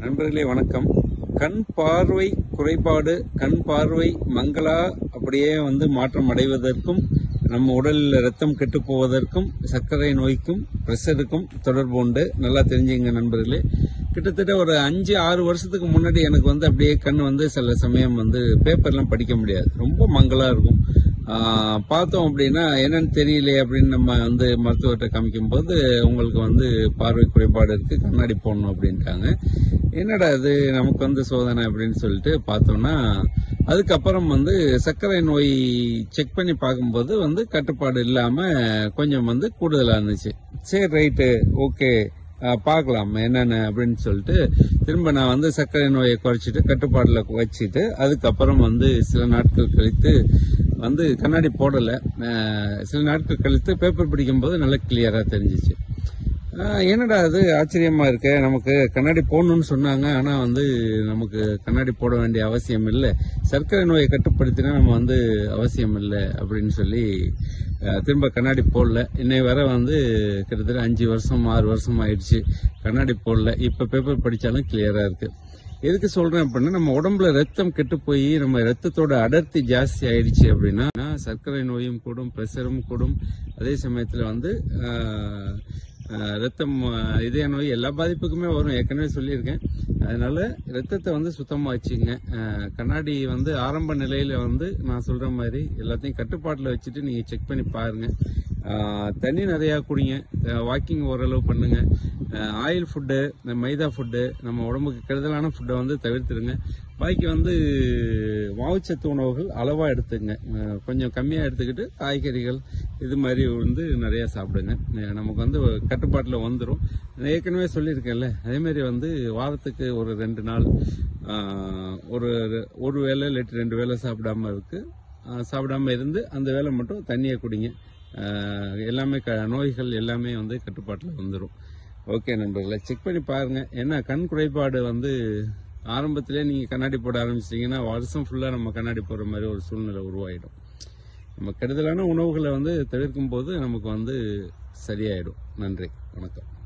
நண்பர்களே வணக்கம் கண் பார்வை குறைபாடு கண் பார்வை மங்களா அப்படியே வந்து மாற்றம் அடைவதற்கும் நம்ம உடலில் ரத்தம் கெட்டு போவதற்கும் சர்க்கரை நோய்க்கும் பிரஷருக்கும் தொடர்பு உண்டு நல்லா தெரிஞ்சுங்க நண்பர்களே கிட்டத்தட்ட ஒரு அஞ்சு ஆறு வருஷத்துக்கு முன்னாடி எனக்கு வந்து அப்படியே கண் வந்து சில சமயம் வந்து பேப்பர்லாம் படிக்க முடியாது ரொம்ப மங்களா இருக்கும் ஆஹ் பார்த்தோம் அப்படின்னா என்னன்னு தெரியலையே அப்படின்னு நம்ம வந்து மருத்துவர்கிட்ட காமிக்கும் போது உங்களுக்கு வந்து பார்வை குறைபாடு இருக்கு கண்ணாடி போடணும் அப்படின்ட்டாங்க என்னடா இது நமக்கு வந்து சோதனை அப்படின்னு சொல்லிட்டு பார்த்தோம்னா அதுக்கப்புறம் வந்து சர்க்கரை நோய் செக் பண்ணி பார்க்கும்போது வந்து கட்டுப்பாடு இல்லாம கொஞ்சம் வந்து கூடுதலா இருந்துச்சு சரி ரைட்டு ஓகே பார்க்கலாம் என்னென்ன அப்படின்னு சொல்லிட்டு திரும்ப நான் வந்து சர்க்கரை நோயை குறைச்சிட்டு கட்டுப்பாட்டில் வச்சுட்டு அதுக்கப்புறம் வந்து சில நாட்கள் கழித்து வந்து கண்ணாடி போடலை அஹ் சில நாட்கள் கழித்து பேப்பர் படிக்கும்போது நல்லா கிளியராக தெரிஞ்சிச்சு ஆஹ் என்னடா அது ஆச்சரியமா இருக்கு நமக்கு கண்ணாடி போடணும்னு சொன்னாங்க ஆனா வந்து நமக்கு கண்ணாடி போட வேண்டிய அவசியம் இல்லை சர்க்கரை நோயை கட்டுப்படுத்தினா நம்ம வந்து அவசியம் இல்லை அப்படின்னு சொல்லி ஆஹ் திரும்ப கண்ணாடி போடல இன்னை வர வந்து கிட்டத்தட்ட அஞ்சு வருஷம் ஆறு வருஷம் ஆயிடுச்சு கண்ணாடி போடல இப்ப பேப்பர் படிச்சாலும் கிளியரா இருக்கு எதுக்கு சொல்றேன் அப்படின்னா நம்ம உடம்புல ரத்தம் கெட்டு போய் நம்ம ரத்தத்தோட அடர்த்தி ஜாஸ்தி ஆயிடுச்சு அப்படின்னா சர்க்கரை நோயும் கூடும் பிரஷரும் கூடும் அதே சமயத்துல வந்து ஆஹ், ஆஹ், ரத்தம் ஆஹ், இதய நோய் எல்லா பாதிப்புக்குமே வரும் ஏற்கனவே சொல்லியிருக்கேன் அதனால ரத்தத்தை வந்து சுத்தமா வச்சுங்க ஆஹ், கண்ணாடி வந்து ஆரம்ப நிலையில வந்து நான் சொல்ற மாதிரி எல்லாத்தையும் கட்டுப்பாட்டில் வச்சுட்டு நீங்க செக் பண்ணி பாருங்க ஆஹ், தண்ணி நிறைய குடிங்க வாக்கிங் ஓரளவு பண்ணுங்க ஆயில் ஃபுட்டு மைதா ஃபுட்டு நம்ம உடம்புக்கு கெடுதலான ஃபுட்டை வந்து தவிர்த்துருங்க பாக்கி வந்து மாவுச்சத்து உணவுகள் அளவா எடுத்துங்க அஹ் கொஞ்சம் கம்மியா எடுத்துக்கிட்டு காய்கறிகள் இது மாதிரி வந்து நிறைய சாப்பிடுங்க அஹ் நமக்கு வந்து கட்டுப்பாட்டில் வந்துடும் ஏற்கனவே சொல்லியிருக்கேன்ல அதே மாதிரி வந்து வாரத்துக்கு ஒரு ரெண்டு நாள் ஆஹ் ஒரு ஒரு வேளை இல்லாட்டி ரெண்டு வேளை சாப்பிடாம இருக்கு ஆஹ் சாப்பிடாம இருந்து அந்த வேளை மட்டும் தண்ணியை குடிங்க ஆஹ் எல்லாமே க- நோய்கள் எல்லாமே வந்து கட்டுப்பாட்டில் வந்துடும் ஓகே நண்பர்களே செக் பண்ணி பாருங்க ஏன்னா கண் குறைபாடு வந்து ஆரம்பத்திலே நீங்க கண்ணாடி போட ஆரம்பிச்சிட்டீங்கன்னா வருஷம் ஃபுல்லா நம்ம கண்ணாடி போடுற மாதிரி ஒரு சூழ்நிலை உருவாயிடும் நம்ம கெடுதலான உணவுகளை வந்து தவிர்க்கும் போது நமக்கு வந்து சரியாயிடும் நன்றி வணக்கம்